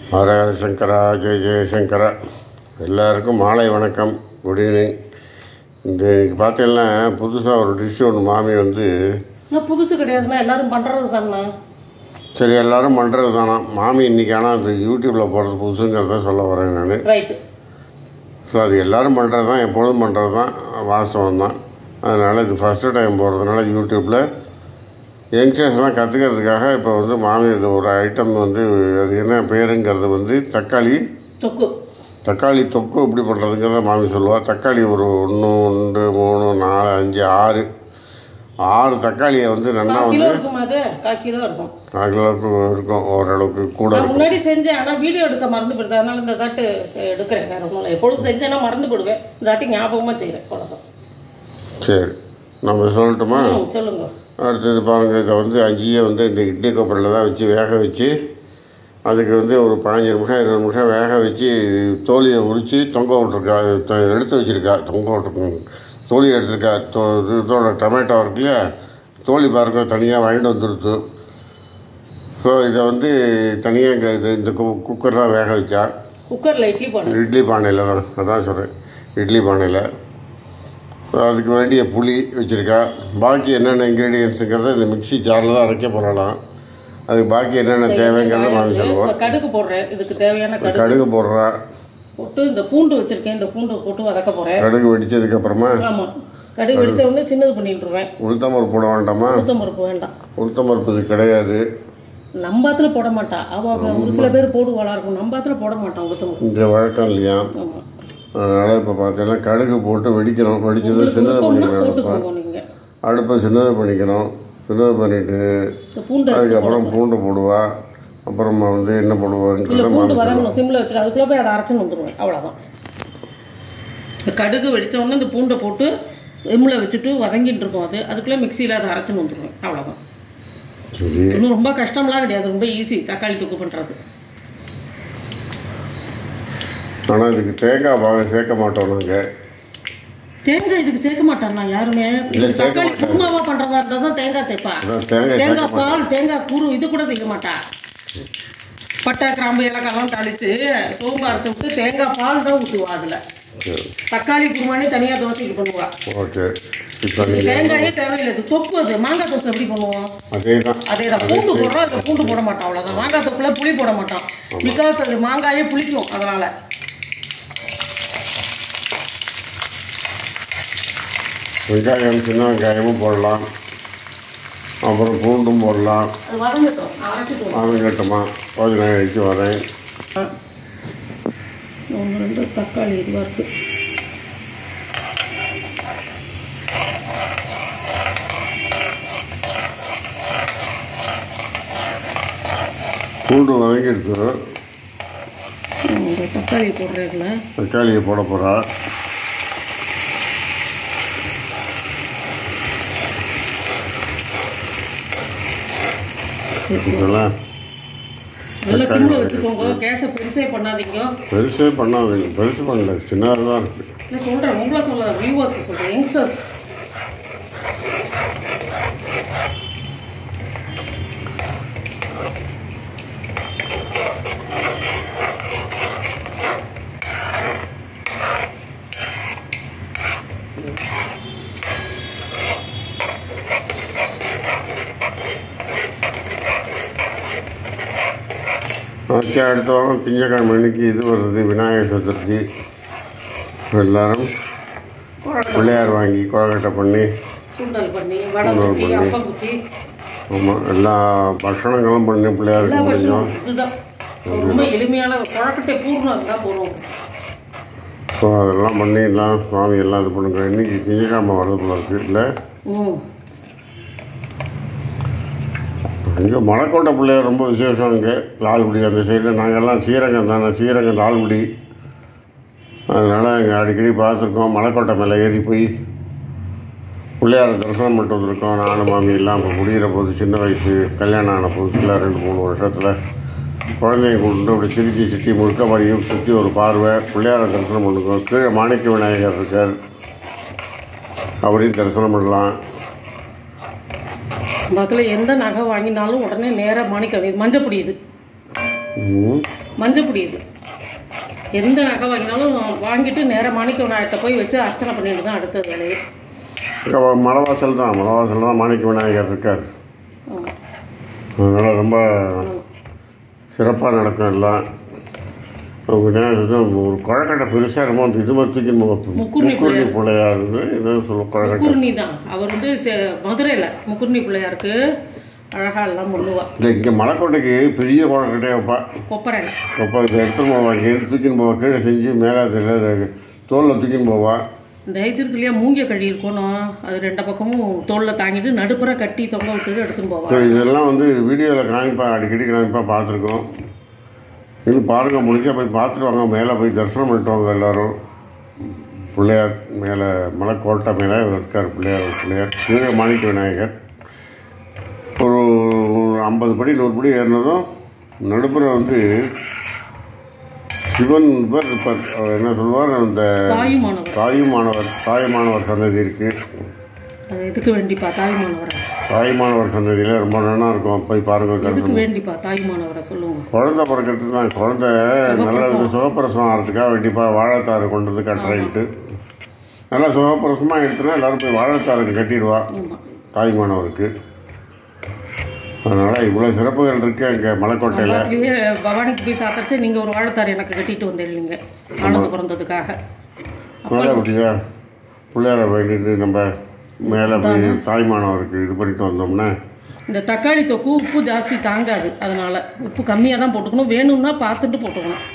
ஹரஹர சங்கரா ஜெய ஜெயசங்கரா எல்லாருக்கும் மாலை வணக்கம் குட் ஈவினிங் இந்த பார்த்தீங்கன்னா புதுசாக ஒரு டிஷ் ஒன்று மாமி வந்து நான் புதுசு கிடையாதுண்ணா எல்லாரும் பண்ணுறது தானே சரி எல்லாரும் பண்ணுறது தானா மாமி இன்றைக்கி ஆனால் அது யூடியூப்பில் போடுறது புதுசுங்கிறத சொல்ல வரேன் நான் ரைட்டு ஸோ அது எல்லாரும் பண்ணுறது தான் எப்பொழுதும் பண்ணுறது தான் வாஸ்தவம் தான் அதனால் இது ஃபஸ்ட்டு டைம் போடுறதுனால யூடியூப்பில் யங்ஸ்டர்ஸ்லாம் கற்றுக்கிறதுக்காக இப்போ வந்து மாமி இது ஒரு ஐட்டம் வந்து அது என்ன பேருங்கிறது வந்து தக்காளி தொக்கு தக்காளி தொக்கு எப்படி பண்ணுறதுங்கிறத மாமி சொல்லுவாள் தக்காளி ஒரு ஒன்று ஒன்று மூணு நாலு அஞ்சு ஆறு ஆறு தக்காளியை வந்து நல்லா கால் வந்து கிலோ இருக்கும் அது கால் கிலோ இருக்கும் கால் கிலோவுக்கு இருக்கும் ஓரளவுக்கு கூட நான் இருக்கும் முன்னாடி செஞ்சேன் ஆனால் வீடியோ எடுக்க மறந்து போயிடுது அதனால இந்த தாட்டு செ- எடுக்கிறேன் வேற ஒன்றும் இல்லை எப்பொழுதும் செஞ்சேன்னா மறந்து போடுவேன் இந்த தாட்டி ஞாபகமாக செய்கிறேன் அவ்வளோதான் சரி நம்ம சொல்லட்டுமா ம் சொல்லுங்க அடுத்தது பாருங்கள் இதை வந்து அங்கேயே வந்து இந்த இட்லி கொப்பரில் தான் வச்சு வேக வச்சு அதுக்கு வந்து ஒரு பதினஞ்சு நிமிஷம் இருபது நிமிஷம் வேக வச்சு தோலியை உரித்து தொங்க விட்ருக்கா த- எடுத்து வச்சுருக்கா தொங்க விட்ருக்கோங்க தோலி எடுத்திருக்கா தோ இது இதோட டொமேட்டோ இருக்கு இல்லையா தோலி பாருங்க தனியாக வாங்கிட்டு வந்துடுத்து ஸோ இதை வந்து தனியாக இங்கே இது இந்த கு குக்கர் தான் வேக வச்சா குக்கரில் இட்லி போடுறேன் இட்லி பானையில் தான் அதான் சொல்கிறேன் இட்லி பானையில் அதுக்கு வேண்டிய புளி வச்சுருக்கா பாக்கி என்னென்ன இன்க்ரீடியன்ஸுங்கிறத இந்த மிக்ஸி ஜாரில் தான் அரைக்க போகலாம் அதுக்கு பாக்கி என்னென்ன தேவைங்கிறத மாமி சொல்லுவோம் இந்த கடுகு போடுறேன் இதுக்கு தேவையான கடுகு கடுகு போடுறா போட்டு இந்த பூண்டு வச்சிருக்கேன் இந்த பூண்டு போட்டு வதக்க போகிறேன் கடுகு வெடிச்சதுக்கப்புறமா ஆமாம் கடுகு வெடிச்ச உடனே சின்னது பண்ணிட்டுருவேன் உளுத்தம்பருப்பு போட வேண்டாமா உளுத்தம் பருப்பு வேண்டாம் உளுத்தம்பருப்பு இது கிடையாது நம்பாத்துல போட மாட்டா அவ அவ ஒரு சில பேர் போடுவாளா இருக்கும் நம்பாத்துல போட மாட்டான் உளுத்தம் பருப்பு இங்கே வழக்கம் இல்லையா ஆமாம் அதனால் இப்போ பார்த்தீங்கன்னா கடுகு போட்டு வெடிக்கணும் வெடிச்சதை சின்னது பண்ணிக்கணும் அடுப்பை போட்டுக்கோங்க நீங்கள் அடுப்பை சின்னது பண்ணிக்கணும் சின்னது பண்ணிவிட்டு இந்த பூண்டு அதுக்கப்புறம் பூண்டு போடுவா அப்புறமா வந்து என்ன இல்லை போடுவாருங்கிறத பூண்டு வதங்கணும் சிம்மில் வச்சுட்டு அதுக்குள்ளே போய் அதை அரைச்சுன்னு வந்துடுவேன் அவ்வளோதான் இந்த கடுகு வெடிச்ச உடனே இந்த பூண்டை போட்டு சிம்மில் வச்சுட்டு வதங்கிட்டு இருக்கும் அது அதுக்குள்ளே மிக்சியில் அதை அரைச்சுன்னு வந்துடுவேன் அவ்வளோதான் சரி இன்னும் ரொம்ப கஷ்டம்லாம் கிடையாது ரொம்ப ஈஸி தக்காளி தொக்கு பண்ணுறது ஆனால் இதுக்கு தேங்காய் பாகம் சேர்க்க மாட்டோம் நாங்கள் தேங்காய் இதுக்கு சேர்க்க மாட்டாங்களா யாருமே இல்ல, சேர்க்க தக்காளி மாட்டாங்க. குருமாவா பண்ணுறதா இருந்தால் தான் தேங்காய் சேர்ப்பா அதான் தேங்காய் தேங்காய் சேர்க்க பால் தேங்காய் குரு இது கூட செய்ய மாட்டா பட்டை கிராம்பு ஏலக்காய்லாம் தாளிச்சு சோம்பு அரைச்சி விட்டு தேங்காய் பால் தான் ஊற்றுவா அதில் சரி தக்காளி குருமானே தனியாக தோசைக்கு பண்ணுவா ஓகே இப்போ நீங்கள் தேங்காயே தேவையில்லை இது தொக்கு அது மாங்காய் தொக்கு எப்படி பண்ணுவோம் அதே தான் அதே தான் பூண்டு போடுறோம் அதில் பூண்டு போட மாட்டோம் அவ்வளோதான் மாங்காய் தொக்குல புளி போட மாட்டோம் பிகாஸ் அது மாங்காயே புளிக்கும் அதனால வெங்காயம் சின்ன வெங்காயமும் போடலாம் அப்புறம் பூண்டும் போடலாம் அது வதங்கட்டும் அரைச்சிட்டு அதுவும் கட்டுமா கொஞ்ச நேரம் கழிச்சு வரேன் ஒன்று ரெண்டு தக்காளி இதுவாக இருக்குது பூண்டு வதங்கிடுச்சு இந்த தக்காளி போடுறதுல தக்காளியை போட போகிறா இதெல்லாம் நல்லா சிம்மில் வச்சுக்கோங்க கேஸை பெருசே பண்ணாதீங்க பெருசே பண்ணாதீங்க பெருசு பண்ணல சின்னதாக தான் இருக்குது இல்லை சொல்கிறேன் உங்களை சொல்ல வியூவர்ஸ்க்கு சொல்கிறேன் யங்ஸ்டர்ஸ் ஓகே அடுத்த வாரம் திங்கக்கிழமை அன்னைக்கு இது வருது விநாயகர் சதுர்த்தி எல்லாரும் பிள்ளையார் வாங்கி கொழக்கட்டை பண்ணி சுண்டல் பண்ணி வடை குத்தி அப்பம் குத்தி ஆமாம் எல்லா பட்சணங்களும் பண்ணி பிள்ளையாருக்கு எல்லா முடிஞ்சோம் பட்சமும் இதுதான் ரொம்ப எளிமையான குழக்கட்டை பூர்ணம் அதுதான் போடுவோம் ஸோ அதெல்லாம் பண்ணி எல்லாம் சுவாமி எல்லாம் இது பண்ணுங்க இன்னைக்கு திங்கக்கிழமை வரதுக்குள்ள இருக்குது இல்லை ம் இங்கே மலைக்கோட்டை பிள்ளையார் ரொம்ப விசேஷம் இங்கே லால்குடி அந்த சைடில் நாங்கள்லாம் ஸ்ரீரங்கம் தானே ஸ்ரீரங்கம் லால்குடி அதனால் இங்கே அடிக்கடி பார்த்துருக்கோம் மலைக்கோட்டை மேலே ஏறி போய் பிள்ளையார தரிசனம் பண்ணிட்டு வந்திருக்கோம் நானும் மாமி எல்லாம் இப்போ முடிகிற போது சின்ன வயசு கல்யாணம் ஆன புதுசில் ரெண்டு மூணு வருஷத்தில் குழந்தைங்க கொண்டு அப்படி திருச்சி சுற்றி முழுக்க மடியும் சுற்றி ஒரு பார்வை பிள்ளையார தரிசனம் பண்ணுவோம் கீழே மாணிக்க விநாயகர் இருக்கார் அவரையும் தரிசனம் பண்ணலாம் பக்கத்தில் எந்த நகை வாங்கினாலும் உடனே நேராக மாணிக்கம் இது மஞ்சப்பொடி இது ம். மஞ்சப்பொடி இது எந்த நகை வாங்கினாலும் வாங்கிட்டு நேராக மாணிக்க விநாயகத்தை போய் வச்சு அர்ச்சனை பண்ணிட்டு தான் அடுத்த வேலையே இங்க மலைவாசல் தான் மலைவாசல் தான் மாணிக்க விநாயகர் இருக்கார் ஆமா. அதனால் ரொம்ப சிறப்பாக நடக்கும் எல்லாம் விநாயகர் தான் ஒரு குழக்கட்டை பெருசாக இருக்கும் அந்த இது மாதிரி தூக்கி முக்குருணி முக்குருணி பிள்ளையார் இது சொல்ல குழக்கட்டை முக்குருணி தான் அவர் வந்து செ- மதுரையில் முக்குருணி பிள்ளையாருக்கு அழகா எல்லாம் பண்ணுவா இல்லை இங்கே மலைக்கோட்டைக்கு பெரிய குழக்கட்டையை வைப்பா கொப்பரை அப்போ இதை எடுத்துன்னு போவா இங்கே தூக்கின்னு போவா கீழே செஞ்சு மேலே அதில் தோலில் தூக்கின்னு போவா இந்த இது இருக்கு இல்லையா மூங்கிய கழி இருக்கணும் அது ரெண்டு பக்கமும் தோளில் தாங்கிட்டு நடுப்புற கட்டி தொங்க விட்டுட்டு எடுத்துன்னு போவா ஸோ இதெல்லாம் வந்து வீடியோவில் காமிப்பா அடிக்கடி காமிப்பா பார்த்துருக்கோம் இன்னும் பாருங்க முடிஞ்சா போய் பார்த்துட்டு வாங்க மேலே போய் தரிசனம் பண்ணிட்டு வாங்க எல்லாரும் பிள்ளையார் மேலே மலைக்கோட்டை மேலே இருக்கார் பிள்ளையார் பிள்ளையார் கீழே மாணிக்க விநாயகர் ஒரு ஐம்பது படி நூறு படி ஏறினதும் நடுப்புற வந்து சிவன் இவர் இருப்பார் அவர் என்ன சொல்லுவார் அந்த தாயுமானவர் தாயுமானவர் தாயுமானவர் சன்னதி இருக்குது அது எதுக்கு வேண்டிப்பா தாயுமானவரை தாயுமானவர் சன்னதியில் ரொம்ப நல்லா இருக்கும் போய் பாருங்க எதுக்கு வேண்டிப்பா தாயுமானவரை சொல்லுங்க குழந்தை பிறக்கிறது தான் குழந்தை நல்லா இருக்கு சுகப்பிரசவம் ஆகிறதுக்காக வேண்டிப்பா வாழைத்தாறு கொண்டு வந்து கட்டுறேன்ட்டு நல்லா சுகப்பிரசவமாக எடுத்துனா எல்லாரும் போய் வாழைத்தாருக்கு கட்டிடுவா ஆமா தாய்மானவருக்கு அதனால் இவ்வளோ சிறப்புகள் இருக்குது அங்கே மலைக்கோட்டையில் பக்கத்துலயே பவானிக்கு போய் சாப்பிட்டு நீங்க ஒரு வாழைத்தார் எனக்கு கட்டிட்டு வந்துடுங்க ஆனந்த பிறந்ததுக்காக நல்லபடியாக பிள்ளையார வேண்டிட்டு நம்ம மேலே போய் தாய்மானவருக்கு இது பண்ணிட்டு வந்தோம்னா இந்த தக்காளி தொக்கு உப்பு ஜாஸ்தி தாங்காது அதனால உப்பு கம்மியாக தான் போட்டுக்கணும் வேணும்னா பார்த்துட்டு போட்டுக்கணும்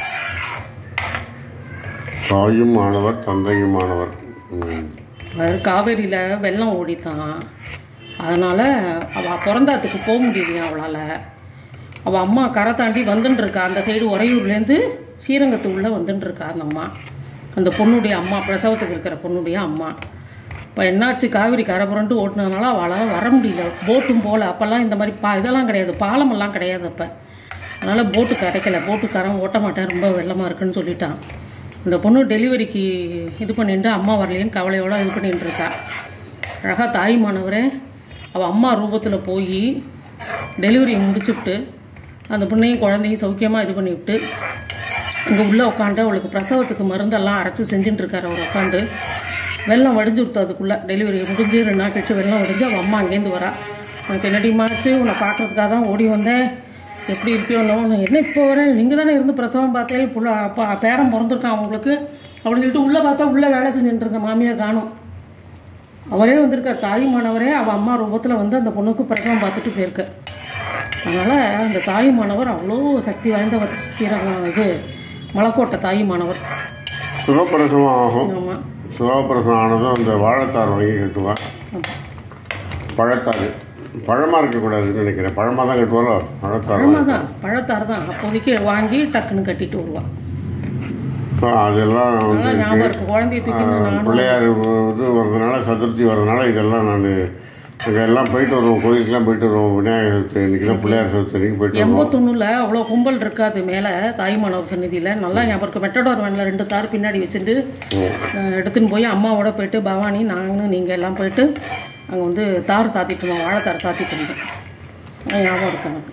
தாயும் மாணவர் தந்தையும் மாணவர் ம். அது காவேரியில் வெள்ளம் ஓடித்தான் அதனால் அவள் பிறந்தாத்துக்கு போக முடியலையா அவளால் அவள் அம்மா கரை தாண்டி வந்துன்னு இருக்கா அந்த சைடு உறையூர்லேருந்து ஸ்ரீரங்கத்து உள்ளே வந்துன்னு இருக்கா அந்த அம்மா அந்த பொண்ணுடைய அம்மா பிரசவத்துக்கு இருக்கிற பொண்ணுடைய அம்மா இப்போ என்னாச்சு காவிரி கரை புரண்டு ஓட்டுனதுனால அவளால் வர முடியல போட்டும் போகல அப்போல்லாம் இந்த மாதிரி பா இதெல்லாம் கிடையாது பாலமெல்லாம் கிடையாது அப்போ அதனால் போட்டு கிடைக்கல போட்டுக்காரன் ஓட்ட மாட்டேன் ரொம்ப வெள்ளமாக இருக்குன்னு சொல்லிட்டான் இந்த பொண்ணு டெலிவரிக்கு இது பண்ணிட்டு அம்மா வரலையேன்னு கவலையோட இது பண்ணிட்டு இருக்கா அழகாக தாய்மானவரே அவள் அம்மா ரூபத்தில் போய் டெலிவரி முடிச்சுவிட்டு அந்த பொண்ணையும் குழந்தையும் சௌக்கியமாக இது பண்ணிவிட்டு அங்கே உள்ளே உட்காந்து அவளுக்கு பிரசவத்துக்கு மருந்தெல்லாம் அரைச்சி செஞ்சுட்டு இருக்காரு அவர் உட்காந்து வெள்ளம் வடிஞ்சு கொடுத்து அதுக்குள்ளே டெலிவரி முடிஞ்சு ரெண்டு நாள் கழிச்சு வெள்ளம் வடிஞ்சு அவள் அம்மா அங்கேருந்து வரா உனக்கு என்னடிமாச்சு உன்னை பார்க்கறதுக்காக தான் ஓடி வந்தேன் எப்படி இருப்பியோ என்னவோ என்ன இப்போ வரேன் நீங்கள் தானே இருந்து பிரசவம் பார்த்தேன் புள்ள அப்பா பேரன் பிறந்திருக்கான் அவங்களுக்கு அப்படின்னு சொல்லிட்டு உள்ளே பார்த்தா உள்ளே வேலை செஞ்சுட்டு இருந்த மாமியார் காணும் அவரே வந்திருக்கார் தாயுமானவரே அவள் அம்மா ரூபத்தில் வந்து அந்த பொண்ணுக்கு பிரசவம் பார்த்துட்டு போயிருக்க அதனால் அந்த தாயுமானவர் அவ்வளோ சக்தி வாய்ந்தவர் ஸ்ரீரங்கம் இது மலைக்கோட்டை தாயுமானவர் சுகப்பிரசவம் ஆகும் ஆமாம் சுகப்பிரசவம் ஆனதும் அந்த வாழைத்தார் வாங்கி கட்டுவா பழத்தாறு பழமாக இருக்கக்கூடாதுன்னு நினைக்கிறேன் பழமாக தான் கட்டுவாளோ பழத்தார் பழமாக தான் பழத்தார் தான் அப்போதைக்கு வாங்கி டக்குன்னு கட்டிட்டு வருவா இப்போ அதெல்லாம் வந்து அதெல்லாம் ஞாபகம் இருக்கு குழந்தைய தூக்கி நானும் பிள்ளையார் இது வர்றதுனால சதுர்த்தி வர்றதுனால இதெல்லாம் நான் அங்கே எல்லாம் போயிட்டு வருவோம் கோயிலுக்கெல்லாம் போயிட்டு வருவோம் விநாயகர் சதுர்த்தி அன்றைக்கி தான் பிள்ளையார் சதுர்த்தி அன்றைக்கி போயிட்டு வருவோம் எண்பத்தொன்னுல அவ்வளோ கும்பல் இருக்காது மேலே தாய்மானவர் சந்நிதியில் நல்லா ஞாபகம் இருக்கு மெட்டடோர் வேனில் ரெண்டு தார் பின்னாடி வச்சுட்டு அஹ், எடுத்துன்னு போய் அம்மாவோட போயிட்டு பவானி நானும் நீங்கள் எல்லாம் போயிட்டு அங்கே வந்து தார் சாத்திட்டு இருந்தோம் வாழைத்தார் சாத்திட்டு இருந்தோம் அது ஞாபகம் இருக்கு எனக்கு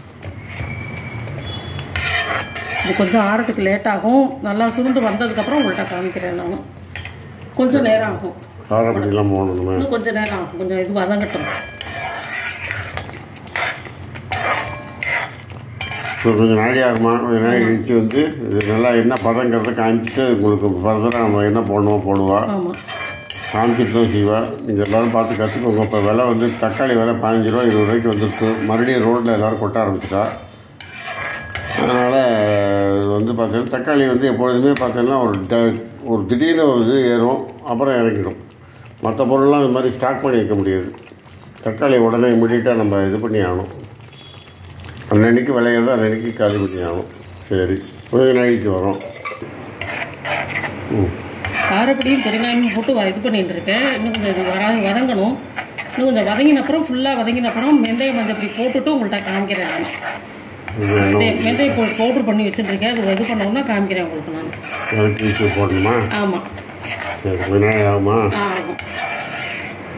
இது கொஞ்சம் ஆறதுக்கு லேட் ஆகும் நல்லா சுருண்டு வந்ததுக்கப்புறம் உங்கள்கிட்ட காமிக்கிறேன் நான் கொஞ்சம் நேரம் ஆகும் காரைப்பட்டிலாம் போகணுமே இன்னும் கொஞ்சம் நேரம் ஆகும் கொஞ்சம் இது வதங்கட்டும் இப்போ கொஞ்சம் நாளி ஆகுமா கொஞ்சம் நாள் கழிச்சு வந்து இது நல்லா என்ன பதங்கிறத காமிச்சிட்டு உங்களுக்கு ஃபர்தராக நம்ம என்ன போடணுமோ போடுவா ஆமாம் காமிச்சிட்டு தான் செய்வா நீங்கள் எல்லோரும் பார்த்து கற்றுக்கோங்க இப்போ விலை வந்து தக்காளி விலை பதினஞ்சு ரூபா இருபது ரூபாய்க்கு வந்துருக்கு மறுபடியும் ரோட்டில் எல்லோரும் கொட்ட ஆரம்பிச்சிட்டா அதனால் இது வந்து பார்த்தீங்கன்னா தக்காளி வந்து எப்பொழுதுமே பார்த்தீங்கன்னா ஒரு ட ஒரு திடீர்னு ஒரு இது ஏறும் அப்புறம் இறங்கிடும் மற்ற பொருள்லாம் இது மாதிரி ஸ்டாக் பண்ணி வைக்க முடியாது தக்காளி உடனே இமிடியட்டாக நம்ம இது பண்ணி ஆகணும் அன்னன்னைக்கு விளையிறது அன்னன்னைக்கு காலி பண்ணி ஆகணும் சரி கொஞ்ச நாளைக்கு வரும் ம் காரப்பொடியும் பெருங்காயமும் போட்டு வ- இது பண்ணிட்டு இருக்கேன் இன்னும் கொஞ்சம் இது வர வதங்கணும் இன்னும் கொஞ்சம் வதங்கின அப்புறம் ஃபுல்லாக வதங்கின அப்புறம் வெந்தயம் மஞ்சப்பொடி போட்டுட்டு உங்கள்கிட்ட காமிக்கிறேன் நான் இது என்ன வெந்தயம் வெந்தயம் போ பவுட்ரு பண்ணி வச்சுட்டுருக்கேன் அது இது பண்ணோம்னா காமிக்கிறேன் உங்களுக்கு நான் இறக்கி வச்சு போடணுமா ஆமாம் சரி கொஞ்ச நாள் ஆகுமா ஆ ஆகும்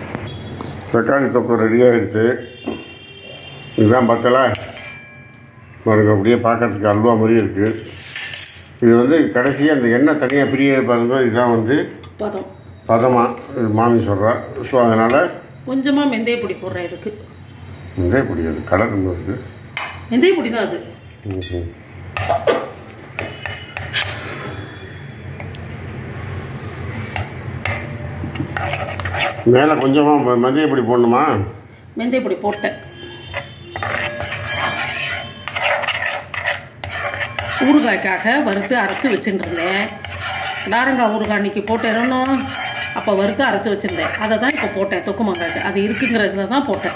தக்காளி தொக்கு ரெடியாகிடுச்சு இதுதான் பத்தலை பாருங்க அப்படியே பார்க்கறதுக்கு அல்வா மாதிரி இருக்குது இது வந்து கடைசியாக அந்த எண்ணெய் தனியாக பிரிய பாருங்க இதுதான் வந்து பதம் பதமாக இது மாமி சொல்கிறா ஸோ அதனால் கொஞ்சமாக மெந்தய பொடி போடுறேன் இதுக்கு இதே பிடிக்காது கலர் இருக்குது வெந்தய பொடி தான் அது மேலே கொஞ்சமாக மதிய பொடி போடணுமா வெந்தய பொடி போட்டேன் ஊறுகாய்க்காக வறுத்து அரைச்சி வச்சுட்டு இருந்தேன் நாரங்காய் ஊறுகாய் அன்னைக்கு போட்டேன்னா அப்போ வறுத்து அரைச்சி வச்சுருந்தேன் அதை தான் இப்போ போட்டேன் தொக்கு மாங்காய்க்கு அது இருக்குங்கிறதுல தான் போட்டேன்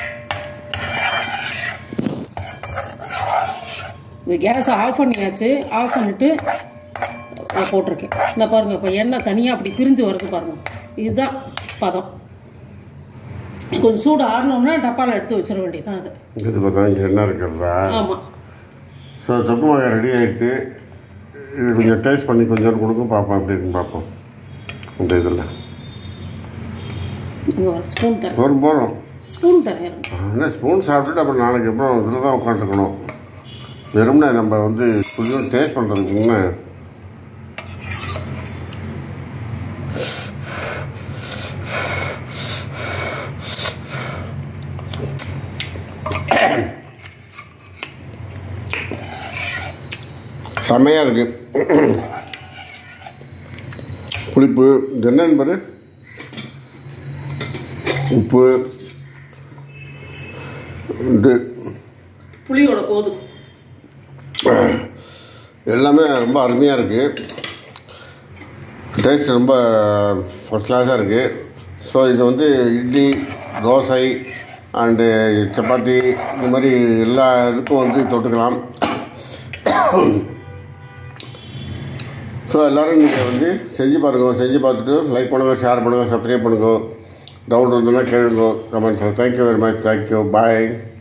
இது கேஸை ஆஃப் பண்ணியாச்சு ஆஃப் பண்ணிவிட்டு போட்டிருக்கேன் இந்த பாருங்கள் இப்போ எண்ணெய் தனியாக அப்படி பிரிஞ்சு வருது பாருங்கள் இதுதான் பதம் கொஞ்சம் சூடு ஆறணும்னா டப்பாவில் எடுத்து வச்சிட வேண்டியதுதான் அது இது பார்த்தா இங்கே என்ன இருக்கிறதா ஆமாம் ஸோ தொக்கு மாங்காய் ரெடி ஆயிடுச்சு இது கொஞ்சம் டேஸ்ட் பண்ணி கொஞ்சம் கொடுக்கும் பார்ப்போம் எப்படி இருக்குன்னு பார்ப்போம் இந்த இதில் இங்கே ஒரு ஸ்பூன் தரேன் போகிறோம் போகிறோம் ஸ்பூன் தரேன் இருங்க. என்ன ஸ்பூன் சாப்பிட்டுட்டு அப்புறம் நாளைக்கு அப்புறம் இதில் தான் உட்காந்துருக்கணும் வெறும்னே நம்ம வந்து கொஞ்சம் டேஸ்ட் பண்ணுறதுக்கு முன்னே செம்மையாக இருக்குது புளிப்பு இது என்ன என்பது உப்பு இது புளியோட கோதும் எல்லாமே ரொம்ப அருமையாக இருக்குது டேஸ்ட் ரொம்ப ஃபஸ்ட் கிளாஸாக இருக்குது ஸோ இது வந்து இட்லி தோசை அண்டு சப்பாத்தி இந்த மாதிரி எல்லா இதுக்கும் வந்து தொட்டுக்கலாம் ஸோ எல்லோரும் நீங்கள் வந்து செஞ்சு பாருங்க செஞ்சு பார்த்துட்டு லைக் பண்ணுங்கள் ஷேர் பண்ணுங்கள் சப்ஸ்கிரைப் பண்ணுங்க டவுட் இருந்ததுன்னா கேளுங்க comments thank you very much thank you பாய்